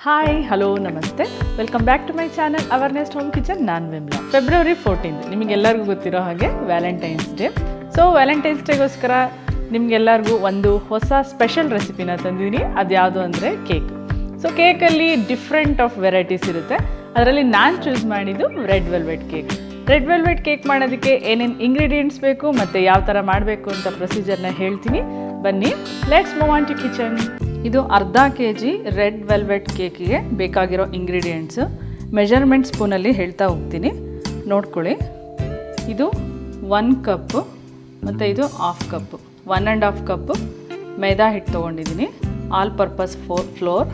hi hello ನಮಸ್ತೆ welcome back to my channel awareness home kitchen ನಾನು Vimla February fourteenth ನಿಮಗೆಲ್ಲರಿಗೂ ಗೊತ್ತಿರೋ ಹಾಗೆ ವ್ಯಾಲೆಂಟೈನ್ಸ್ ಡೇ ಸೊ ವ್ಯಾಲೆಂಟೈನ್ಸ್ ಡೇಗೋಸ್ಕರ ನಿಮಗೆಲ್ಲರಿಗೂ ಒಂದು ಹೊಸ ಸ್ಪೆಷಲ್ ರೆಸಿಪಿನ ತಂದಿದ್ದೀನಿ ಅದ್ಯಾವುದು ಅಂದರೆ ಕೇಕ್ ಸೊ ಕೇಕಲ್ಲಿ ಡಿಫ್ರೆಂಟ್ ಆಫ್ ವೆರೈಟೀಸ್ ಇರುತ್ತೆ ಅದರಲ್ಲಿ ನಾನು ಚೂಸ್ ಮಾಡಿದ್ದು red velvet cake red velvet cake ಮಾಡೋದಕ್ಕೆ ಏನೇನು ಇಂಗ್ರೀಡಿಯೆಂಟ್ಸ್ ಬೇಕು ಮತ್ತು ಯಾವ ಥರ ಮಾಡಬೇಕು ಅಂತ ಪ್ರೊಸೀಜರ್ನ ಹೇಳ್ತೀನಿ ಬನ್ನಿ let's move on to kitchen ಇದು ಅರ್ಧ ಕೆ ಜಿ ರೆಡ್ ವೆಲ್ವೆಟ್ ಕೇಕಿಗೆ ಬೇಕಾಗಿರೋ ಇಂಗ್ರೀಡಿಯೆಂಟ್ಸು ಮೆಜರ್ಮೆಂಟ್ ಸ್ಪೂನಲ್ಲಿ ಹೇಳ್ತಾ ಹೋಗ್ತೀನಿ ನೋಡ್ಕೊಳ್ಳಿ ಇದು ಒನ್ ಕಪ್ಪು ಮತ್ತು ಇದು half cup one and half cup ಮೈದಾ ಹಿಟ್ಟು ತೊಗೊಂಡಿದ್ದೀನಿ ಆಲ್ ಪರ್ಪಸ್ ಫೋರ್ ಫ್ಲೋರ್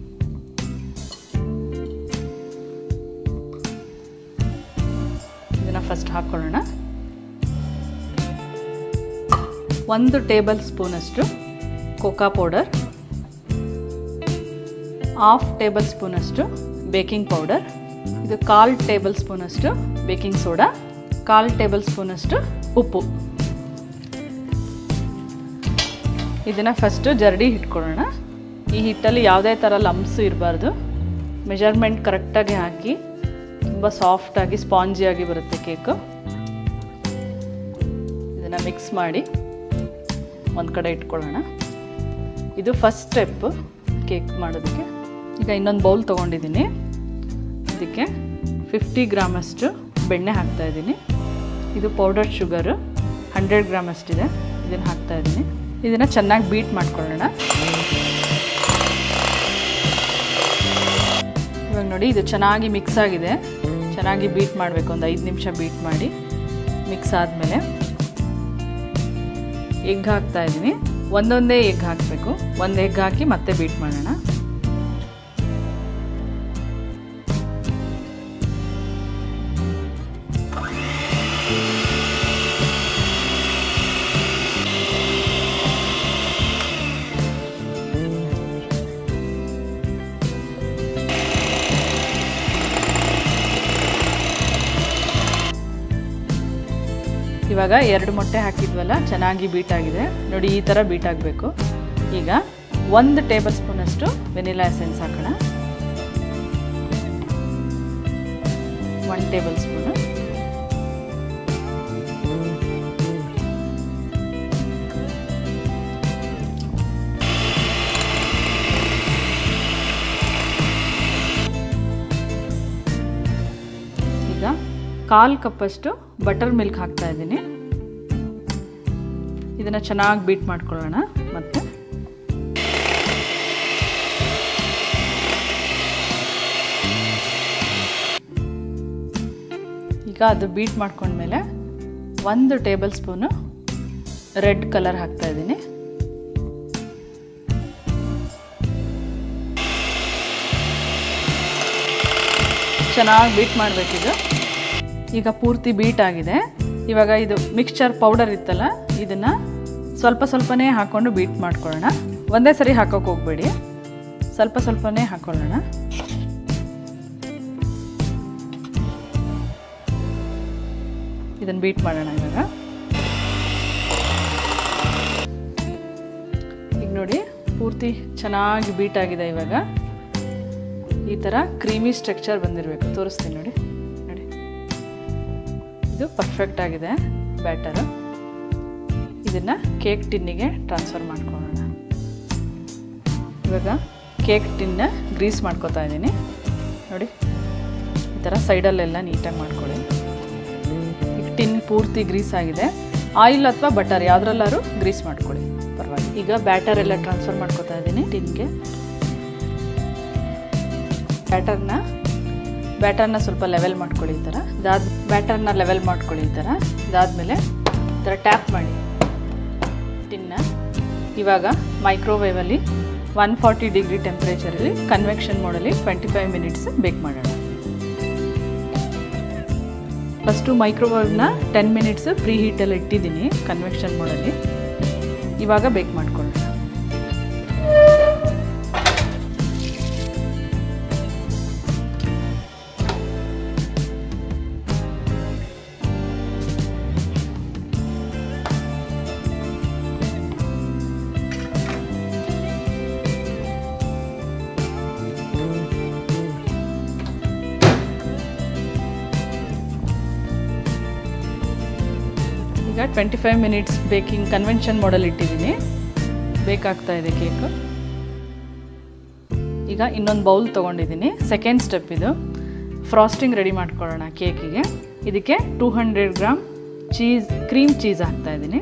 ಇದನ್ನು ಫಸ್ಟ್ ಹಾಕ್ಕೊಳ್ಳೋಣ ಒಂದು ಟೇಬಲ್ ಸ್ಪೂನಷ್ಟು ಕೋಕಾ ಪೌಡರ್ ಹಾಫ್ ಟೇಬಲ್ ಸ್ಪೂನಷ್ಟು ಬೇಕಿಂಗ್ ಪೌಡರ್ ಇದು ಕಾಲು ಟೇಬಲ್ ಸ್ಪೂನಷ್ಟು ಬೇಕಿಂಗ್ ಸೋಡಾ ಕಾಲು ಟೇಬಲ್ ಸ್ಪೂನಷ್ಟು ಉಪ್ಪು ಇದನ್ನು ಫಸ್ಟು ಜರಡಿ ಇಟ್ಕೊಳ್ಳೋಣ ಈ ಹಿಟ್ಟಲ್ಲಿ ಯಾವುದೇ ಥರ ಲಮ್ಸು ಇರಬಾರ್ದು ಮೆಜರ್ಮೆಂಟ್ ಕರೆಕ್ಟಾಗಿ ಹಾಕಿ ತುಂಬ ಸಾಫ್ಟಾಗಿ ಸ್ಪಾಂಜಿಯಾಗಿ ಬರುತ್ತೆ ಕೇಕು ಇದನ್ನು ಮಿಕ್ಸ್ ಮಾಡಿ ಒಂದು ಕಡೆ ಇಟ್ಕೊಳ್ಳೋಣ ಇದು ಫಸ್ಟ್ ಸ್ಟೆಪ್ಪು ಕೇಕ್ ಮಾಡೋದಕ್ಕೆ ಈಗ ಇನ್ನೊಂದು ಬೌಲ್ ತೊಗೊಂಡಿದ್ದೀನಿ ಇದಕ್ಕೆ ಫಿಫ್ಟಿ ಗ್ರಾಮಷ್ಟು ಬೆಣ್ಣೆ ಹಾಕ್ತಾಯಿದ್ದೀನಿ ಇದು ಪೌಡರ್ ಶುಗರು ಹಂಡ್ರೆಡ್ ಗ್ರಾಮ್ ಅಷ್ಟಿದೆ ಇದನ್ನು ಹಾಕ್ತಾಯಿದ್ದೀನಿ ಇದನ್ನು ಚೆನ್ನಾಗಿ ಬೀಟ್ ಮಾಡ್ಕೊಳ್ಳೋಣ ಇವಾಗ ನೋಡಿ ಇದು ಚೆನ್ನಾಗಿ ಮಿಕ್ಸ್ ಆಗಿದೆ ಚೆನ್ನಾಗಿ ಬೀಟ್ ಮಾಡಬೇಕು ಒಂದು ಐದು ನಿಮಿಷ ಬೀಟ್ ಮಾಡಿ ಮಿಕ್ಸ್ ಆದಮೇಲೆ ಎಗ್ ಹಾಕ್ತಾ ಇದ್ದೀನಿ ಒಂದೊಂದೇ ಎಗ್ ಹಾಕಬೇಕು ಒಂದು ಎಗ್ ಹಾಕಿ ಮತ್ತೆ ಬೀಟ್ ಮಾಡೋಣ ಇವಾಗ ಎರಡು ಮೊಟ್ಟೆ ಹಾಕಿದ್ವಲ್ಲ ಚೆನ್ನಾಗಿ ಬೀಟ್ ಆಗಿದೆ ನೋಡಿ ಈ ಥರ ಬೀಟ್ ಆಗಬೇಕು ಈಗ ಒಂದು ಟೇಬಲ್ ಸ್ಪೂನಷ್ಟು ವೆನಿಲಾ ಎಸೆನ್ಸ್ ಹಾಕೋಣ ಒನ್ ಟೇಬಲ್ ಸ್ಪೂನು ಈಗ ಕಾಲು ಕಪ್ಪಷ್ಟು ಬಟರ್ ಮಿಲ್ಕ್ ಹಾಕ್ತಾ ಇದ್ದೀನಿ ಇದನ್ನು ಚೆನ್ನಾಗಿ ಬೀಟ್ ಮಾಡ್ಕೊಳ್ಳೋಣ ಮತ್ತೆ ಈಗ ಅದು ಬೀಟ್ ಮಾಡ್ಕೊಂಡ್ಮೇಲೆ ಒಂದು ಟೇಬಲ್ ಸ್ಪೂನು ರೆಡ್ ಕಲರ್ ಹಾಕ್ತಾ ಇದ್ದೀನಿ ಚೆನ್ನಾಗಿ ಬೀಟ್ ಮಾಡಬೇಕಿದು ಈಗ ಪೂರ್ತಿ ಬೀಟ್ ಆಗಿದೆ ಇವಾಗ ಇದು ಮಿಕ್ಸ್ಚರ್ ಪೌಡರ್ ಇತ್ತಲ್ಲ ಇದನ್ನು ಸ್ವಲ್ಪ ಸ್ವಲ್ಪನೇ ಹಾಕ್ಕೊಂಡು ಬೀಟ್ ಮಾಡ್ಕೊಳ್ಳೋಣ ಒಂದೇ ಸರಿ ಹಾಕೋಕೆ ಹೋಗಬೇಡಿ ಸ್ವಲ್ಪ ಸ್ವಲ್ಪನೇ ಹಾಕ್ಕೊಳ್ಳೋಣ ಇದನ್ನು ಬೀಟ್ ಮಾಡೋಣ ಇವಾಗ ಈಗ ನೋಡಿ ಪೂರ್ತಿ ಚೆನ್ನಾಗಿ ಬೀಟ್ ಆಗಿದೆ ಇವಾಗ ಈ ಥರ ಕ್ರೀಮಿ ಸ್ಟ್ರಕ್ಚರ್ ಬಂದಿರಬೇಕು ತೋರಿಸ್ತೀನಿ ನೋಡಿ ನೋಡಿ ಇದು ಪರ್ಫೆಕ್ಟ್ ಆಗಿದೆ ಬ್ಯಾಟರು ಇದನ್ನು ಕೇಕ್ ಟಿನ್ನಿಗೆ ಟ್ರಾನ್ಸ್ಫರ್ ಮಾಡ್ಕೊಳ್ಳೋಣ ಇವಾಗ ಕೇಕ್ ಟಿನ್ನ ಗ್ರೀಸ್ ಮಾಡ್ಕೊತಾ ಇದ್ದೀನಿ ನೋಡಿ ಈ ಥರ ಸೈಡಲ್ಲೆಲ್ಲ ನೀಟಾಗಿ ಮಾಡ್ಕೊಳ್ಳಿ ಈಗ ಟಿನ್ ಪೂರ್ತಿ ಗ್ರೀಸ್ ಆಗಿದೆ ಆಯಿಲ್ ಅಥವಾ ಬಟರ್ ಯಾವುದ್ರಲ್ಲಾದ್ರು ಗ್ರೀಸ್ ಮಾಡ್ಕೊಳ್ಳಿ ಪರವಾಗಿಲ್ಲ ಈಗ ಬ್ಯಾಟರ್ ಎಲ್ಲ ಟ್ರಾನ್ಸ್ಫರ್ ಮಾಡ್ಕೊತಾ ಇದ್ದೀನಿ ಟಿನ್ಗೆ ಬ್ಯಾಟರ್ನ ಬ್ಯಾಟರ್ನ ಸ್ವಲ್ಪ ಲೆವೆಲ್ ಮಾಡ್ಕೊಳ್ಳಿ ಈ ಥರ ಇದಾದ ಬ್ಯಾಟರ್ನ ಲೆವೆಲ್ ಮಾಡ್ಕೊಳ್ಳಿ ಈ ಥರ ಇದಾದಮೇಲೆ ಈ ಥರ ಟ್ಯಾಪ್ ಮಾಡಿ ಟಿನ್ನ ಇವಾಗ ಮೈಕ್ರೋವೇವಲ್ಲಿ ಒನ್ ಫಾರ್ಟಿ ಡಿಗ್ರಿ ಟೆಂಪ್ರೇಚರಲ್ಲಿ ಕನ್ವೆಕ್ಷನ್ ಮೋಡಲ್ಲಿ ಟ್ವೆಂಟಿ ಫೈವ್ ಮಿನಿಟ್ಸ್ ಬೇಕ್ ಮಾಡೋಣ ಫಸ್ಟು ಮೈಕ್ರೋವೇವ್ನ ಟೆನ್ ಮಿನಿಟ್ಸ್ ಫ್ರೀ ಹೀಟಲ್ಲಿ ಇಟ್ಟಿದ್ದೀನಿ ಕನ್ವೆಕ್ಷನ್ ಮೋಡಲ್ಲಿ ಇವಾಗ ಬೇಕ್ ಮಾಡ್ಕೊಳ್ಳೋಣ twenty five minutes baking convention ಮಾಡಲ್ ಇಟ್ಟಿದ್ದೀನಿ ಬೇಕಾಗ್ತಾ ಇದೆ ಕೇಕು ಈಗ ಇನ್ನೊಂದು ಬೌಲ್ ತೊಗೊಂಡಿದ್ದೀನಿ ಸೆಕೆಂಡ್ ಸ್ಟೆಪ್ ಇದು ಫ್ರಾಸ್ಟಿಂಗ್ ರೆಡಿ ಮಾಡ್ಕೊಳ್ಳೋಣ ಕೇಕಿಗೆ ಇದಕ್ಕೆ two hundred gram cheese cream cheese ಹಾಕ್ತಾ ಇದ್ದೀನಿ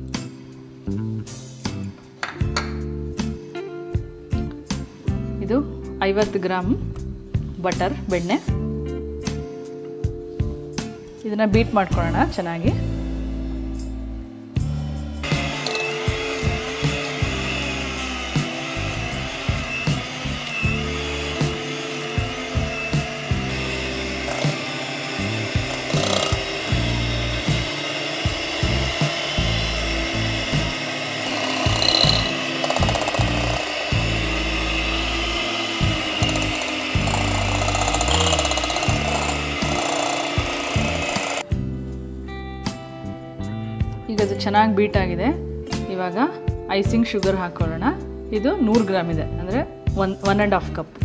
ಇದು ಐವತ್ತು ಗ್ರಾಮ್ ಬಟರ್ ಬೆಣ್ಣೆ ಇದನ್ನು ಬೀಟ್ ಮಾಡ್ಕೊಳ್ಳೋಣ ಚೆನ್ನಾಗಿ ಈಗ ಅದು ಚೆನ್ನಾಗಿ ಬೀಟ್ ಆಗಿದೆ ಇವಾಗ ಐಸಿಂಗ್ ಶುಗರ್ ಹಾಕೊಳ್ಳೋಣ ಇದು ನೂರು ಗ್ರಾಮ್ ಇದೆ ಅಂದರೆ one one and half cup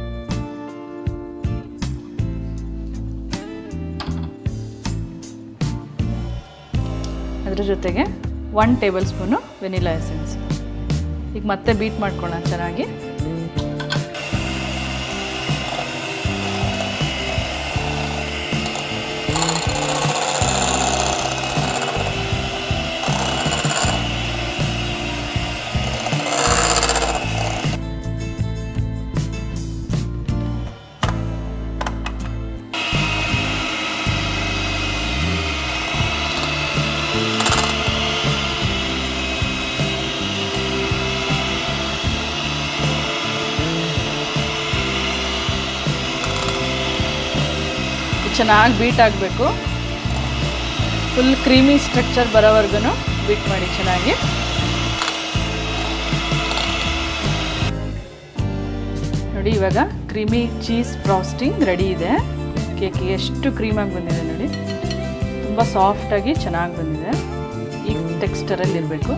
ಅದ್ರ ಜೊತೆಗೆ one tablespoon vanilla essence ಈಗ ಮತ್ತೆ ಬೀಟ್ ಮಾಡ್ಕೊಳ್ಳೋಣ ಚೆನ್ನಾಗಿ ಚೆನ್ನಾಗಿ ಬೀಟ್ ಆಗಬೇಕು ಫುಲ್ ಕ್ರೀಮಿ ಸ್ಟ್ರಕ್ಚರ್ ಬರೋವರೆಗೂ ಬೀಟ್ ಮಾಡಿ ಚೆನ್ನಾಗಿ ನೋಡಿ ಇವಾಗ ಕ್ರೀಮಿ ಚೀಸ್ ಫ್ರಾಸ್ಟಿಂಗ್ ರೆಡಿ ಇದೆ ಕೇಕಿಗೆ ಎಷ್ಟು ಕ್ರೀಮಾಗಿ ಬಂದಿದೆ ನೋಡಿ ತುಂಬ ಸಾಫ್ಟಾಗಿ ಚೆನ್ನಾಗಿ ಬಂದಿದೆ ಈ ಟೆಕ್ಸ್ಟರಲ್ಲಿ ಇರಬೇಕು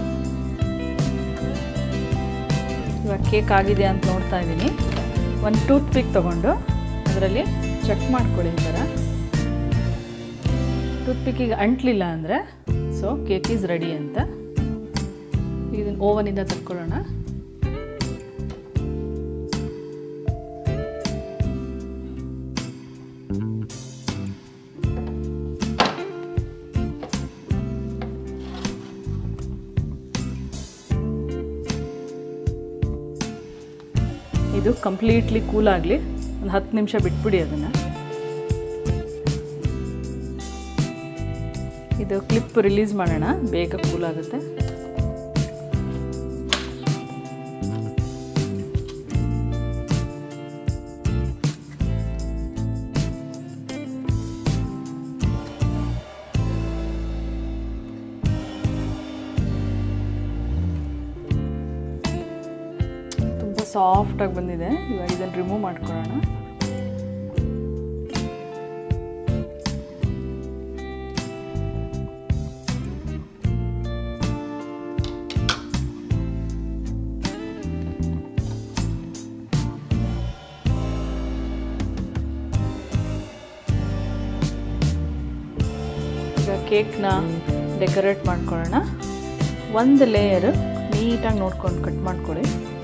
ಇವಾಗ ಕೇಕ್ ಆಗಿದೆ ಅಂತ ನೋಡ್ತಾ ಇದ್ದೀನಿ ಒಂದು ಟೂತ್ ಪಿಕ್ ತೊಗೊಂಡು ಅದರಲ್ಲಿ ಚೆಕ್ ಮಾಡ್ಕೊಳ್ಳಿ ಈ ಥರ ಟೂತ್ ಪಿಕ್ಕಿಗೆ ಅಂಟ್ಲಿಲ್ಲ ಅಂದರೆ ಸೊ ಕೇಕ್ ಈಸ್ ರೆಡಿ ಅಂತ ಇದನ್ನು ಓವನಿಂದ ತಕ್ಕೊಳ್ಳೋಣ ಇದು ಕಂಪ್ಲೀಟ್ಲಿ ಕೂಲ್ ಆಗಲಿ ಒಂದು ಹತ್ತು ನಿಮಿಷ ಬಿಟ್ಬಿಡಿ ಅದನ್ನು ಇದು ಕ್ಲಿಪ್ ರಿಲೀಸ್ ಮಾಡೋಣ ಬೇಗ ಕೂಲ್ ಆಗುತ್ತೆ ತುಂಬ ಸಾಫ್ಟಾಗಿ ಬಂದಿದೆ ಇವಾಗ ಇದನ್ನು ರಿಮೂವ್ ಮಾಡ್ಕೊಳ್ಳೋಣ ಈಗ ಕೇಕ್ನ ಡೆಕೋರೇಟ್ ಮಾಡ್ಕೊಳ್ಳೋಣ ಒಂದು ಲೇಯರ್ ನೀಟಾಗಿ ನೋಡ್ಕೊಂಡು ಕಟ್ ಮಾಡ್ಕೊಳ್ಳಿ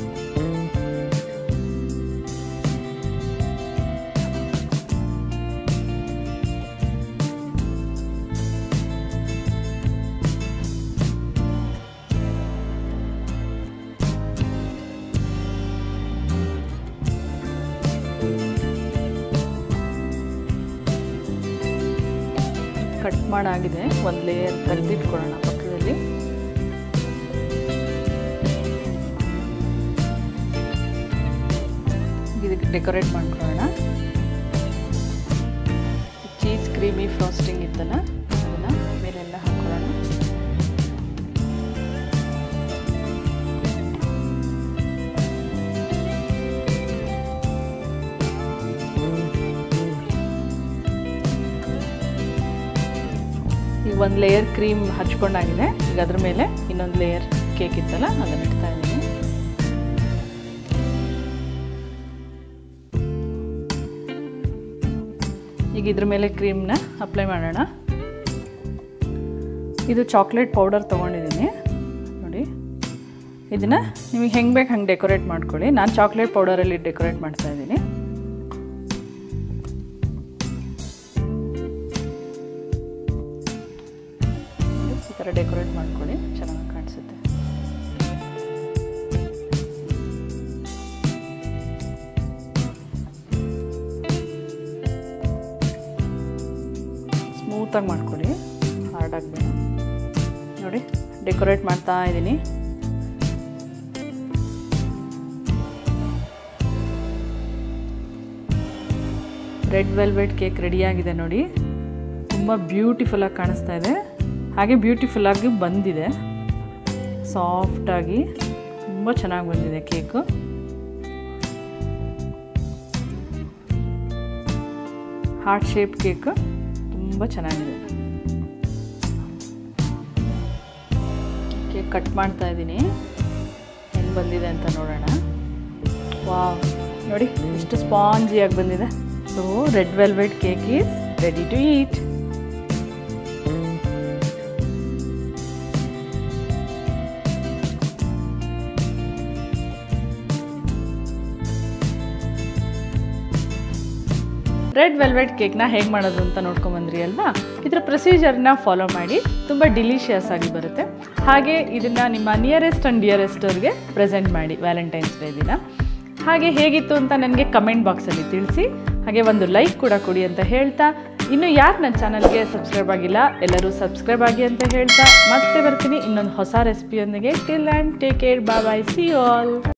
ಕಟ್ ಮಾಡಾಗಿದೆ ಒಂದು ಲೇಯರ್ ತೆಗೆದಿಟ್ಕೊಳ್ಳೋಣ ಪಕ್ಕದಲ್ಲಿ ಇದಕ್ಕೆ ಡೆಕೋರೇಟ್ ಮಾಡ್ಕೊಳ್ಳೋಣ ಚೀಸ್ ಕ್ರೀಮಿ ಫ್ರಾಸ್ಟಿಂಗ್ ಇತ್ತಲ್ಲ ಅದನ್ನು ಮೇಲೆಲ್ಲ ಹಾಕೊಳ್ಳೋಣ ಈಗ ಒಂದು ಲೇಯರ್ ಕ್ರೀಮ್ ಹಚ್ಕೊಂಡಾಗಿದೆ ಈಗ ಅದ್ರ ಮೇಲೆ ಇನ್ನೊಂದು ಲೇಯರ್ ಕೇಕ್ ಇತ್ತಲ್ಲ ಅದನ್ನ ಇಡ್ತಾ ಇದ್ದೀನಿ ಈಗ ಇದ್ರ ಮೇಲೆ ಕ್ರೀಮ್ನ ಅಪ್ಲೈ ಮಾಡೋಣ ಇದು ಚಾಕ್ಲೇಟ್ ಪೌಡರ್ ತೊಗೊಂಡಿದ್ದೀನಿ ನೋಡಿ ಇದನ್ನು ನಿಮಗೆ ಹೆಂಗೆ ಬೇಕು ಹಂಗೆ ಡೆಕೋರೇಟ್ ಮಾಡ್ಕೊಳ್ಳಿ ನಾನು ಚಾಕ್ಲೇಟ್ ಪೌಡರಲ್ಲಿ ಡೆಕೋರೇಟ್ ಮಾಡ್ತಾ ಇದ್ದೀನಿ ಈ ಥರ ಡೆಕೋರೇಟ್ ಮಾಡ್ಕೊಳ್ಳಿ ಚೆನ್ನಾಗಿ ಕಾಣಿಸುತ್ತೆ ಸ್ಮೂತಾಗಿ ಮಾಡ್ಕೊಳ್ಳಿ ಹಾರ್ಡಾಗಿ ಬೇಡ ನೋಡಿ ಡೆಕೋರೇಟ್ ಮಾಡ್ತಾ ಇದ್ದೀನಿ ರೆಡ್ ವೆಲ್ವೆಟ್ ಕೇಕ್ ರೆಡಿಯಾಗಿದೆ ನೋಡಿ ತುಂಬ ಬ್ಯೂಟಿಫುಲ್ಲಾಗಿ ಕಾಣಿಸ್ತಾ ಇದೆ ಹಾಗೆ ಬ್ಯೂಟಿಫುಲ್ಲಾಗಿ ಬಂದಿದೆ ಸಾಫ್ಟಾಗಿ ತುಂಬ ಚೆನ್ನಾಗಿ ಬಂದಿದೆ ಕೇಕು ಹಾರ್ಟ್ ಶೇಪ್ ಕೇಕ್ ತುಂಬ ಚೆನ್ನಾಗಿದೆ ಕೇಕ್ ಕಟ್ ಮಾಡ್ತಾ ಇದ್ದೀನಿ ಹೆಂಗೆ ಬಂದಿದೆ ಅಂತ ನೋಡೋಣ ವಾವ್ ನೋಡಿ ಎಷ್ಟು ಸ್ಪಾಂಜಿಯಾಗಿ ಬಂದಿದೆ so red velvet cake is ready to eat red velvet ಕೇಕ್ನ ಹೇಗೆ ಮಾಡೋದು ಅಂತ ನೋಡ್ಕೊಂಬಂದ್ರಿ ಅಲ್ವಾ ಇದರ ಪ್ರೊಸೀಜರ್ನ ಫಾಲೋ ಮಾಡಿ ತುಂಬ ಡಿಲಿಷಿಯಸ್ ಆಗಿ ಬರುತ್ತೆ ಹಾಗೆ ಇದನ್ನು ನಿಮ್ಮ ನಿಯರೆಸ್ಟ್ ಆ್ಯಂಡ್ ಡಿಯರೆಸ್ಟ್ ಅವ್ರಿಗೆ ಪ್ರೆಸೆಂಟ್ ಮಾಡಿ ವ್ಯಾಲೆಂಟೈನ್ಸ್ ಡೇ ದಿನ ಹಾಗೆ ಹೇಗಿತ್ತು ಅಂತ ನನಗೆ ಕಮೆಂಟ್ ಬಾಕ್ಸಲ್ಲಿ ತಿಳಿಸಿ ಹಾಗೆ ಒಂದು ಲೈಕ್ ಕೂಡ ಕೊಡಿ ಅಂತ ಹೇಳ್ತಾ ಇನ್ನು ಯಾರು ನನ್ನ ಚಾನಲ್ಗೆ ಸಬ್ಸ್ಕ್ರೈಬ್ ಆಗಿಲ್ಲ ಎಲ್ಲರೂ ಸಬ್ಸ್ಕ್ರೈಬ್ ಆಗಿ ಅಂತ ಹೇಳ್ತಾ ಮತ್ತೆ ಬರ್ತೀನಿ ಇನ್ನೊಂದು ಹೊಸ ರೆಸಿಪಿಯೊಂದಿಗೆ till and take care bye see all